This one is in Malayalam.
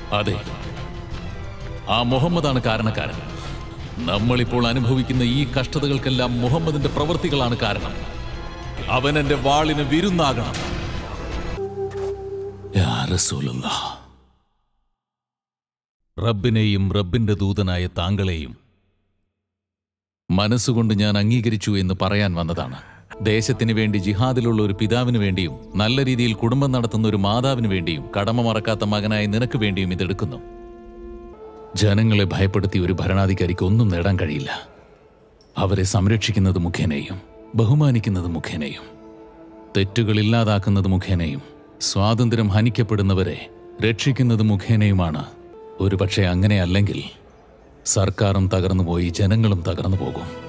അതെ ആ മുഹമ്മദാണ് കാരണക്കാരൻ നമ്മളിപ്പോൾ അനുഭവിക്കുന്ന ഈ കഷ്ടതകൾക്കെല്ലാം മുഹമ്മദിന്റെ പ്രവൃത്തികളാണ് കാരണം അവൻ എന്റെ വാളിന് വിരുന്നാകണം യാ റസൂലുള്ളാഹ്. റബ്ബിനെയും റബ്ബിന്റെ ദൂതനായ താങ്കളെയും മനസ്സുകൊണ്ട് ഞാൻ അംഗീകരിച്ചു എന്ന് പറയാൻ വന്നതാണ് ദേശത്തിന് വേണ്ടി ജിഹാദിലുള്ള ഒരു പിതാവിന് വേണ്ടിയും നല്ല രീതിയിൽ കുടുംബം നടത്തുന്ന ഒരു മാതാവിന് വേണ്ടിയും കടമ മറക്കാത്ത മകനായ നിനക്ക് വേണ്ടിയും ഇതെടുക്കുന്നു ജനങ്ങളെ ഭയപ്പെടുത്തി ഒരു ഭരണാധികാരിക്ക് ഒന്നും നേടാൻ കഴിയില്ല അവരെ സംരക്ഷിക്കുന്നത് മുഖേനയും ബഹുമാനിക്കുന്നത് മുഖേനയും തെറ്റുകൾ ഇല്ലാതാക്കുന്നത് മുഖേനയും സ്വാതന്ത്ര്യം ഹനിക്കപ്പെടുന്നവരെ രക്ഷിക്കുന്നത് മുഖേനയുമാണ് ഒരുപക്ഷെ അങ്ങനെയല്ലെങ്കിൽ സർക്കാരും തകർന്നുപോയി ജനങ്ങളും തകർന്നു പോകും